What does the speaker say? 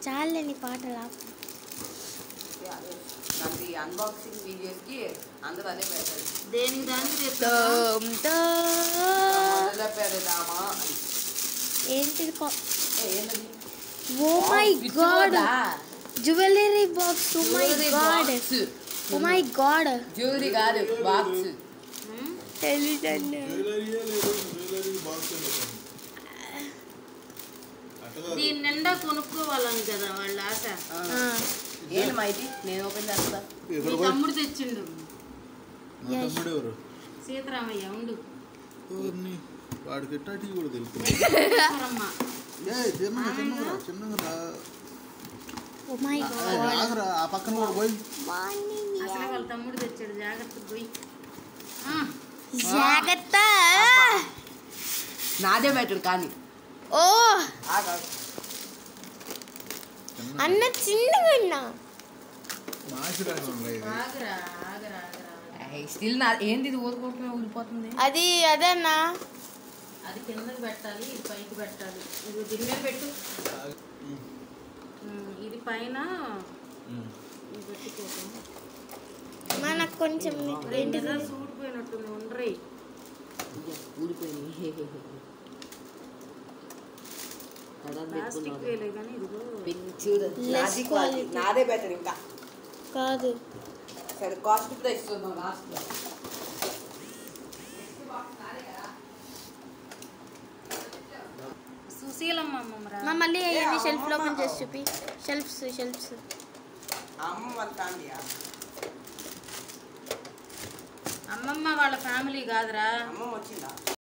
చాలే నీ పాటలు ఆపు. నాకు ఈ అన్బాక్సింగ్ వీడియోస్కి అందరూ అదే పెడతారు దేనికి దానికి తెస్తా తోమ్ తో. మొదలు పెడదామా అని. ఏంటిది ఏ, ఏంటది? Oh my Switch god board ఆ? Jewellery box oh my Jewelry god box. Oh my god jewellery కాదు బాక్స్ తెలియదండి జ్యువెలరీయే లేదు జ్యువెలరీ బాక్స్ అట్లా కాదు. దీని నిండా కొనుక్కోవాలని కదా వాళ్ళ ఆశ ఏంటి మా ఇది నేను ఓపెన్ చేస్తా ఎక్కడ మీ పోయి తమ్ముడు తెచ్చిండు నా తమ్ముడు ఎవరు సీతారామయ్య ఉండు ఓర్ని, వాడికి ఎట్టాటి కూడా తెలుసు సీతారామమ్మ. ఏ చిన్నగా చిన్నగా చిన్నగా రా. ఓ మై ఆ, గాడ్ రాగరా ఆ పక్కన కూడా పోయి అసలే వాళ్ళ తమ్ముడు తెచ్చాడు జాగ్రత్త పోయి ఆ, జాగ్రత్త నాదే బెటర్ కానీ ఓ ఆగా అన్న చిన్నగా ఉన్నా నాశనం ఉన్నాయి ఇది. ఆగరా ఆగరా ఆగరా స్టిల్ నా ఏంది ఇది ఊరుకుంటున్నా ఊరిపోతుంది అది అదన్నా అది కిందకి పెట్టాలి ఇది పైకి పెట్టాలి ఇది దీని మీద పెట్టు ఉమ్, ఇది పైన ఉమ్. ఇది పెట్టుకోకు మనకు కొంచెం రెండు సూడిపోయినట్టుంది ఉండరి ఊడిపోయింది ప్లాస్టిక్ వేలే కానీ ఇదిగో చూడు Less నాది quality. నాదే బెటర్ ఇంకా కాదు సరే కాస్ట్ కూడా ఇస్తున్నాం లాస్ట్ సుశీలమ్మ అమ్మమ్మరా మా మళ్ళీ అవన్నీ షెల్ఫ్ లో ఓపెన్ చేసి చూపి షెల్ఫ్స్ షెల్ఫ్స్ అమ్మ వాళ్ళ ఫ్యామిలీ అమ్మమ్మ వాళ్ళ ఫ్యామిలీ కాదురా అమ్మమ్మ వచ్చిందా